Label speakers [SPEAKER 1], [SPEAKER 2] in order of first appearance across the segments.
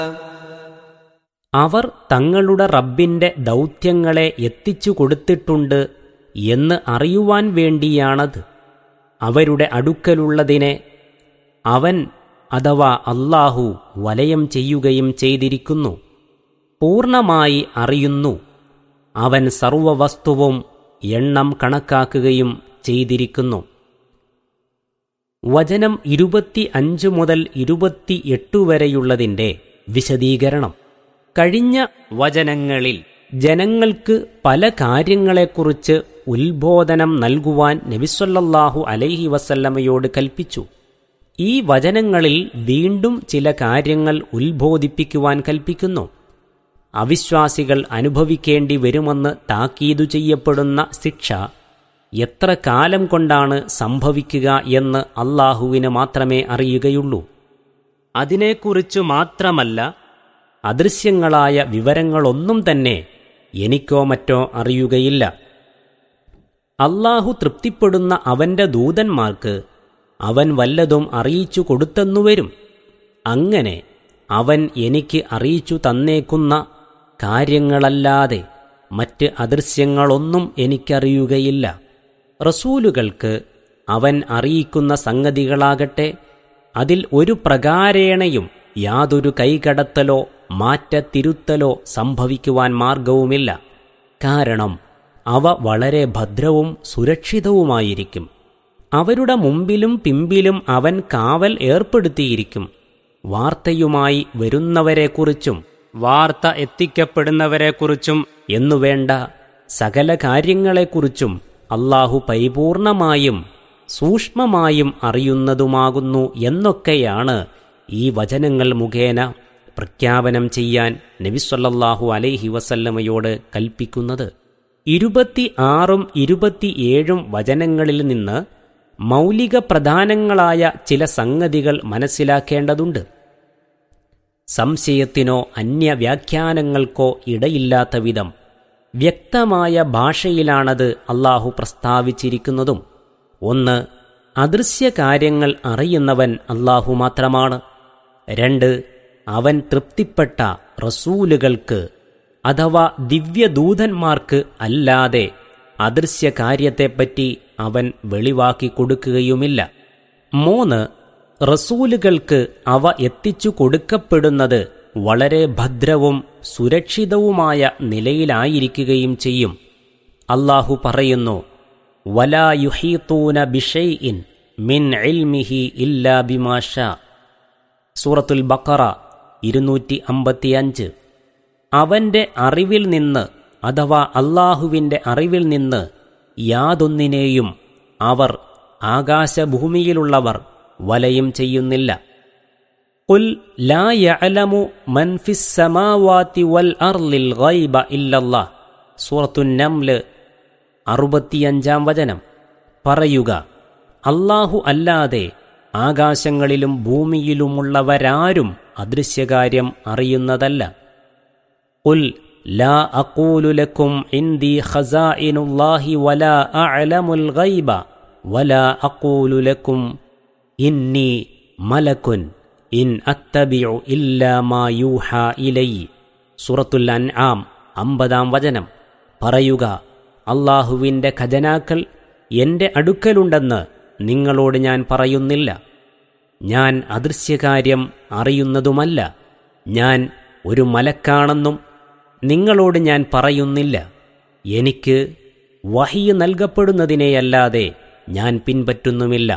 [SPEAKER 1] അവർ തങ്ങളുടെ റബ്ബിന്റെ ദൗത്യങ്ങളെ എത്തിച്ചു കൊടുത്തിട്ടുണ്ട് എന്ന് അറിയുവാൻ വേണ്ടിയാണത് അവരുടെ അടുക്കലുള്ളതിനെ അവൻ അഥവാ അല്ലാഹു വലയം ചെയ്യുകയും ചെയ്തിരിക്കുന്നു പൂർണ്ണമായി അറിയുന്നു അവൻ സർവവസ്തുവും എണ്ണം കണക്കാക്കുകയും ചെയ്തിരിക്കുന്നു വചനം ഇരുപത്തി അഞ്ച് മുതൽ ഇരുപത്തിയെട്ട് വരെയുള്ളതിൻ്റെ വിശദീകരണം കഴിഞ്ഞ വചനങ്ങളിൽ ജനങ്ങൾക്ക് പല കാര്യങ്ങളെക്കുറിച്ച് ഉത്ബോധനം നൽകുവാൻ നബിസ്വല്ലാഹു അലൈഹി വസല്ലമയോട് കൽപ്പിച്ചു ഈ വചനങ്ങളിൽ വീണ്ടും ചില കാര്യങ്ങൾ ഉത്ബോധിപ്പിക്കുവാൻ കൽപ്പിക്കുന്നു അവിശ്വാസികൾ അനുഭവിക്കേണ്ടി വരുമെന്ന് താക്കീതു ചെയ്യപ്പെടുന്ന ശിക്ഷ എത്ര കാലം കൊണ്ടാണ് സംഭവിക്കുക എന്ന് അള്ളാഹുവിന് മാത്രമേ അറിയുകയുള്ളൂ അതിനെക്കുറിച്ചു മാത്രമല്ല അദൃശ്യങ്ങളായ വിവരങ്ങളൊന്നും തന്നെ എനിക്കോ മറ്റോ അറിയുകയില്ല അള്ളാഹു തൃപ്തിപ്പെടുന്ന അവന്റെ ദൂതന്മാർക്ക് അവൻ വല്ലതും അറിയിച്ചു കൊടുത്തെന്നുവരും അങ്ങനെ അവൻ എനിക്ക് അറിയിച്ചു തന്നേക്കുന്ന കാര്യങ്ങളല്ലാതെ മറ്റ് അദൃശ്യങ്ങളൊന്നും എനിക്കറിയുകയില്ല റസൂലുകൾക്ക് അവൻ അറിയിക്കുന്ന സംഗതികളാകട്ടെ അതിൽ ഒരു പ്രകാരേണയും യാതൊരു കൈകടത്തലോ മാറ്റത്തിരുത്തലോ സംഭവിക്കുവാൻ മാർഗവുമില്ല കാരണം അവ വളരെ ഭദ്രവും സുരക്ഷിതവുമായിരിക്കും അവരുടെ മുമ്പിലും പിമ്പിലും അവൻ കാവൽ ഏർപ്പെടുത്തിയിരിക്കും വാർത്തയുമായി വരുന്നവരെക്കുറിച്ചും വാർത്ത എത്തിക്കപ്പെടുന്നവരെക്കുറിച്ചും എന്നുവേണ്ട സകല കാര്യങ്ങളെക്കുറിച്ചും അള്ളാഹു പരിപൂർണമായും സൂക്ഷ്മമായും അറിയുന്നതുമാകുന്നു എന്നൊക്കെയാണ് ഈ വചനങ്ങൾ മുഖേന പ്രഖ്യാപനം ചെയ്യാൻ നബിസ്വല്ലാഹു അലൈഹി വസല്ലമയോട് കൽപ്പിക്കുന്നത് ഇരുപത്തി ആറും ഇരുപത്തിയേഴും വചനങ്ങളിൽ നിന്ന് മൗലിക പ്രധാനങ്ങളായ ചില സംഗതികൾ മനസ്സിലാക്കേണ്ടതുണ്ട് സംശയത്തിനോ അന്യവ്യാഖ്യാനങ്ങൾക്കോ ഇടയില്ലാത്ത വിധം വ്യക്തമായ ഭാഷയിലാണത് അള്ളാഹു പ്രസ്താവിച്ചിരിക്കുന്നതും ഒന്ന് അദൃശ്യ കാര്യങ്ങൾ അറിയുന്നവൻ അള്ളാഹു മാത്രമാണ് രണ്ട് അവൻ തൃപ്തിപ്പെട്ട റസൂലുകൾക്ക് അഥവാ ദിവ്യദൂതന്മാർക്ക് അല്ലാതെ അദൃശ്യ കാര്യത്തെപ്പറ്റി അവൻ വെളിവാക്കി കൊടുക്കുകയുമില്ല മൂന്ന് റസൂലുകൾക്ക് അവ എത്തിച്ചു കൊടുക്കപ്പെടുന്നത് വളരെ ഭദ്രവും സുരക്ഷിതവുമായ നിലയിലായിരിക്കുകയും ചെയ്യും അള്ളാഹു പറയുന്നു വലാ യുഹീത്തൂന ബിഷൈഇൻ മിൻ ഇൽമിഹി ഇല്ലാ ബിമാഷ സൂറത്തുൽ ബക്കറ ഇരുന്നൂറ്റി അമ്പത്തിയഞ്ച് അവന്റെ അറിവിൽ നിന്ന് അഥവാ അള്ളാഹുവിന്റെ അറിവിൽ നിന്ന് യാതൊന്നിനെയും അവർ ആകാശഭൂമിയിലുള്ളവർ വലയം ചെയ്യുന്നില്ല قل لا يعلم من في السماوات والأرض الغيب إلا الله സൂറത്തു നംല് അറുപത്തിയഞ്ചാം വചനം പറയുക അള്ളാഹു അല്ലാതെ ആകാശങ്ങളിലും ഭൂമിയിലുമുള്ളവരാരും അദൃശ്യകാര്യം അറിയുന്നതല്ല ഉൽ ലാ അഖൂലു ലക്കും ഇന്ദി ഖസാഇനുല്ലാഹി വലാ അഅലമുൽ ഗൈബ വലാ അഖൂലു ലക്കും ഇന്നി മലക്കുൻ ഇൻ അത്തബിഉ ഇല്ലാ മാ യൂഹാ ഇലൈ സൂറത്തുൽ അൻആം അമ്പതാം വചനം പറയുക അള്ളാഹുവിൻ്റെ ഖജനാക്കൾ എൻ്റെ അടുക്കലുണ്ടെന്ന് നിങ്ങളോട് ഞാൻ പറയുന്നില്ല ഞാൻ അദൃശ്യകാര്യം അറിയുന്നതുമല്ല ഞാൻ ഒരു മലക്കാണെന്നും നിങ്ങളോട് ഞാൻ പറയുന്നില്ല എനിക്ക് വഹിയ് നൽകപ്പെടുന്നതിനെയല്ലാതെ ഞാൻ പിൻപറ്റുന്നുമില്ല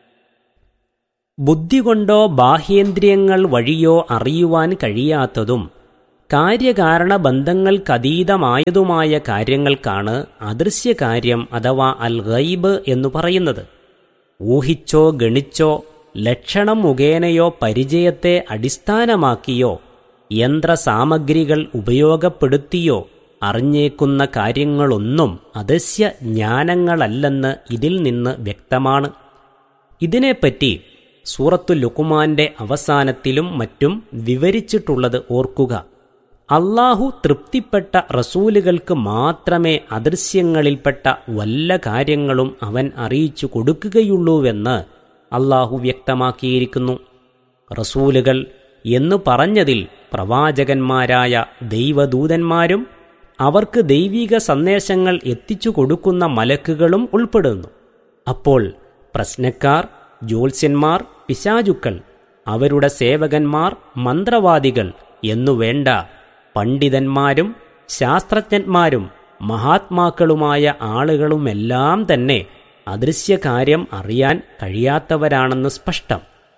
[SPEAKER 1] ബുദ്ധി കൊണ്ടോ ബാഹ്യേന്ദ്രിയങ്ങൾ വഴിയോ അറിയുവാൻ കഴിയാത്തതും കാര്യകാരണ ബന്ധങ്ങൾക്കതീതമായതുമായ കാര്യങ്ങൾക്കാണ് അദൃശ്യകാര്യം അഥവാ അൽ ഗൈബ് എന്നു പറയുന്നത് ഊഹിച്ചോ ഗണിച്ചോ ലക്ഷണം മുഖേനയോ പരിചയത്തെ അടിസ്ഥാനമാക്കിയോ യന്ത്രസാമഗ്രികൾ ഉപയോഗപ്പെടുത്തിയോ അറിഞ്ഞേക്കുന്ന കാര്യങ്ങളൊന്നും അദൃശ്യ ജ്ഞാനങ്ങളല്ലെന്ന് ഇതിൽ നിന്ന് വ്യക്തമാണ് ഇതിനെപ്പറ്റി സൂറത്തു ലുക്കുമാന്റെ അവസാനത്തിലും മറ്റും വിവരിച്ചിട്ടുള്ളത് ഓർക്കുക അള്ളാഹു തൃപ്തിപ്പെട്ട റസൂലുകൾക്ക് മാത്രമേ അദൃശ്യങ്ങളിൽപ്പെട്ട വല്ല കാര്യങ്ങളും അവൻ അറിയിച്ചു കൊടുക്കുകയുള്ളൂവെന്ന് അള്ളാഹു വ്യക്തമാക്കിയിരിക്കുന്നു റസൂലുകൾ എന്നു പറഞ്ഞതിൽ പ്രവാചകന്മാരായ ദൈവദൂതന്മാരും അവർക്ക് ദൈവിക സന്ദേശങ്ങൾ എത്തിച്ചു കൊടുക്കുന്ന മലക്കുകളും ഉൾപ്പെടുന്നു അപ്പോൾ പ്രശ്നക്കാർ ജ്യോത്സ്യന്മാർ പിശാചുക്കൾ അവരുടെ സേവകന്മാർ മന്ത്രവാദികൾ എന്നുവേണ്ട പണ്ഡിതന്മാരും ശാസ്ത്രജ്ഞന്മാരും മഹാത്മാക്കളുമായ ആളുകളുമെല്ലാം തന്നെ അദൃശ്യകാര്യം അറിയാൻ കഴിയാത്തവരാണെന്ന് സ്പഷ്ടം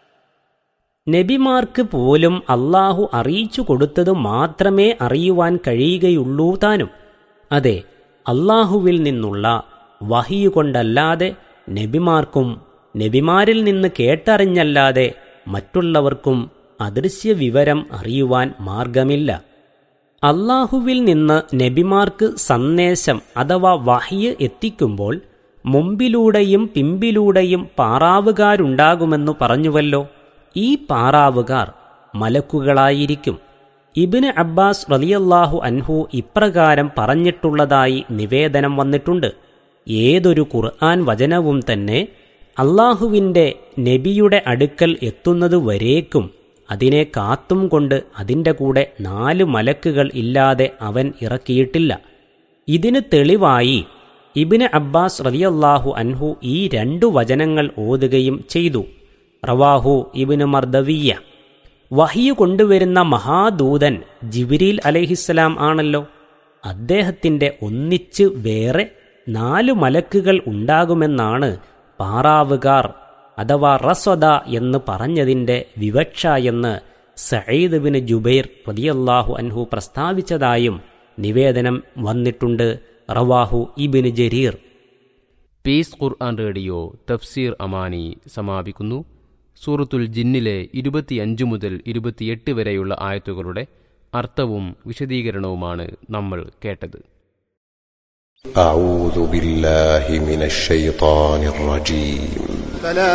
[SPEAKER 1] നബിമാർക്ക് പോലും അള്ളാഹു അറിയിച്ചു കൊടുത്തത് മാത്രമേ അറിയുവാൻ കഴിയുകയുള്ളൂ താനും അതെ അള്ളാഹുവിൽ നിന്നുള്ള വഹിയു കൊണ്ടല്ലാതെ നബിമാർക്കും നബിമാരിൽ നിന്ന് കേട്ടറിഞ്ഞല്ലാതെ മറ്റുള്ളവർക്കും അദൃശ്യ വിവരം അറിയുവാൻ മാർഗമില്ല അള്ളാഹുവിൽ നിന്ന് നബിമാർക്ക് സന്ദേശം അഥവാ വഹിയ് എത്തിക്കുമ്പോൾ മുമ്പിലൂടെയും പിമ്പിലൂടെയും പാറാവുകാരുണ്ടാകുമെന്നു പറഞ്ഞുവല്ലോ ഈ പാറാവുകാർ മലക്കുകളായിരിക്കും ഇബിന് അബ്ബാസ് റലിയല്ലാഹു അൻഹു ഇപ്രകാരം പറഞ്ഞിട്ടുള്ളതായി നിവേദനം വന്നിട്ടുണ്ട് ഏതൊരു ഖുർആൻ വചനവും തന്നെ അള്ളാഹുവിൻ്റെ നബിയുടെ അടുക്കൽ എത്തുന്നതുവരേക്കും അതിനെ കാത്തും കൊണ്ട് അതിൻ്റെ കൂടെ നാല് മലക്കുകൾ ഇല്ലാതെ അവൻ ഇറക്കിയിട്ടില്ല ഇതിന് തെളിവായി ഇബിന് അബ്ബാസ് റലിയല്ലാഹു അൻഹു ഈ രണ്ടു വചനങ്ങൾ ഓതുകയും ചെയ്തു റവാഹു ഇബിന് മർദവിയ വഹിയു കൊണ്ടുവരുന്ന മഹാദൂതൻ ജിബിരിൽ അലഹിസ്സലാം ആണല്ലോ അദ്ദേഹത്തിൻ്റെ ഒന്നിച്ച് വേറെ നാലു മലക്കുകൾ ഉണ്ടാകുമെന്നാണ് പാറാവുകാർ അഥവാ റസ്വദ എന്ന് പറഞ്ഞതിൻ്റെ വിവക്ഷ എന്ന് സയ്യിദ് ബിൻ ജുബൈർ റതിയല്ലാഹു അൻഹു പ്രസ്താവിച്ചതായും നിവേദനം വന്നിട്ടുണ്ട് റവാഹു Ibn Jarir
[SPEAKER 2] peace Quran radio തഫ്സീർ അമാനി സമാപിക്കുന്നു സൂറത്തുൽ ജിന്നിലെ ഇരുപത്തിയഞ്ച് മുതൽ ഇരുപത്തിയെട്ട് വരെയുള്ള ആയത്തുകളുടെ അർത്ഥവും വിശദീകരണവുമാണ് നമ്മൾ കേട്ടത്
[SPEAKER 3] أعوذ بالله من الشيطان الرجيم
[SPEAKER 4] فلا